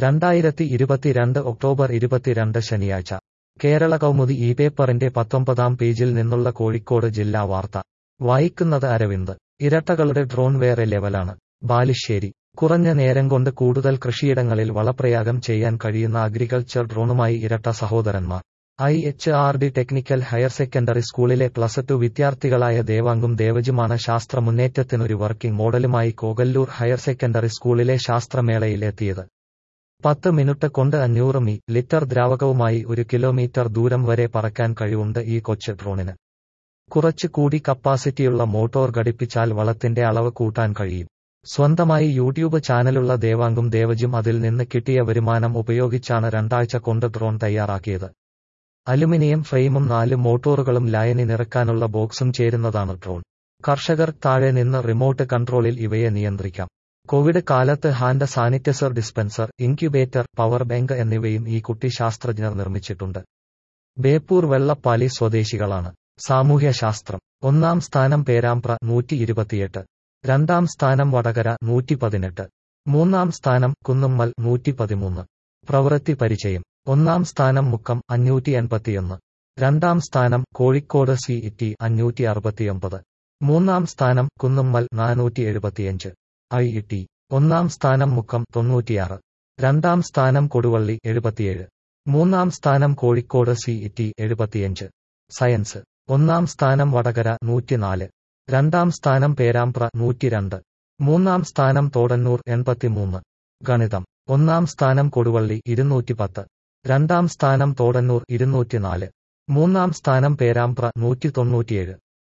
രണ്ടായിരത്തി ഇരുപത്തിരണ്ട് ഒക്ടോബർ ഇരുപത്തിരണ്ട് ശനിയാഴ്ച കേരള കൗമുദി ഈ പേപ്പറിന്റെ പത്തൊമ്പതാം പേജിൽ നിന്നുള്ള കോഴിക്കോട് ജില്ലാ വാർത്ത വായിക്കുന്നത് അരവിന്ദ് ഇരട്ടകളുടെ ഡ്രോൺ വേറെ ലെവലാണ് ബാലുശ്ശേരി കുറഞ്ഞ നേരം കൊണ്ട് കൂടുതൽ കൃഷിയിടങ്ങളിൽ വളപ്രയാഗം ചെയ്യാൻ കഴിയുന്ന അഗ്രികൾച്ചർ ഡ്രോണുമായി ഇരട്ട സഹോദരന്മാർ I H R D technical higher secondary സ്കൂളിലെ പ്ലസ് ടു വിദ്യാർത്ഥികളായ ദേവാങ്കും ദേവജുമാണ് ശാസ്ത്ര മുന്നേറ്റത്തിനൊരു വർക്കിംഗ് മോഡലുമായി കോകല്ലൂർ ഹയർ സെക്കൻഡറി സ്കൂളിലെ ശാസ്ത്രമേളയിൽ എത്തിയത് പത്ത് മിനിറ്റ് കൊണ്ട് അഞ്ഞൂറ് മി ലിറ്റർ ദ്രാവകവുമായി ഒരു കിലോമീറ്റർ ദൂരം വരെ പറക്കാൻ കഴിവുണ്ട് ഈ കൊച്ചു ഡ്രോണിന് കുറച്ച് കൂടി കപ്പാസിറ്റിയുള്ള മോട്ടോർ ഘടിപ്പിച്ചാൽ വളത്തിന്റെ അളവ് കൂട്ടാൻ കഴിയും സ്വന്തമായി യൂട്യൂബ് ചാനലുള്ള ദേവാങ്കും ദേവജും അതിൽ നിന്ന് കിട്ടിയ വരുമാനം ഉപയോഗിച്ചാണ് രണ്ടാഴ്ച കൊണ്ട് ഡ്രോൺ തയ്യാറാക്കിയത് അലുമിനിയം ഫ്രെയിമും നാല് മോട്ടോറുകളും ലയനി നിറക്കാനുള്ള ബോക്സും ചേരുന്നതാണ് ഡ്രോൺ കർഷകർ താഴെ നിന്ന് റിമോട്ട് കൺട്രോളിൽ ഇവയെ നിയന്ത്രിക്കാം കോവിഡ് കാലത്ത് hand sanitiser dispenser incubator power bank എന്നിവയും ഈ കുട്ടി ശാസ്ത്രജ്ഞർ നിർമ്മിച്ചിട്ടുണ്ട് ബേപ്പൂർ വെള്ളപ്പാലി സ്വദേശികളാണ് സാമൂഹ്യശാസ്ത്രം ഒന്നാം സ്ഥാനം പേരാമ്പ്ര നൂറ്റി ഇരുപത്തിയെട്ട് രണ്ടാം സ്ഥാനം വടകര നൂറ്റി പതിനെട്ട് മൂന്നാം സ്ഥാനം കുന്നുമ്മൽ നൂറ്റി പതിമൂന്ന് പ്രവൃത്തി പരിചയം ഒന്നാം സ്ഥാനം മുക്കം അഞ്ഞൂറ്റി എൺപത്തിയൊന്ന് രണ്ടാം സ്ഥാനം കോഴിക്കോട് സി ഇറ്റി അഞ്ഞൂറ്റി അറുപത്തിയൊമ്പത് മൂന്നാം സ്ഥാനം കുന്നുമ്മൽ നാനൂറ്റി എഴുപത്തിയഞ്ച് ഐ ഇ ടി ഒന്നാം സ്ഥാനം മുക്കം തൊണ്ണൂറ്റിയാറ് രണ്ടാം സ്ഥാനം കൊടുവള്ളി എഴുപത്തിയേഴ് മൂന്നാം സ്ഥാനം കോഴിക്കോട് സി ഇറ്റി എഴുപത്തിയഞ്ച് സയൻസ് ഒന്നാം സ്ഥാനം വടകര നൂറ്റിനാല് രണ്ടാം സ്ഥാനം പേരാമ്പ്ര നൂറ്റിരണ്ട് മൂന്നാം സ്ഥാനം തോടന്നൂർ എൺപത്തിമൂന്ന് ഗണിതം ഒന്നാം സ്ഥാനം കൊടുവള്ളി ഇരുന്നൂറ്റിപ്പത്ത് രണ്ടാം സ്ഥാനം തോടന്നൂർ ഇരുന്നൂറ്റിനാല് മൂന്നാം സ്ഥാനം പേരാമ്പ്ര നൂറ്റി തൊണ്ണൂറ്റിയേഴ്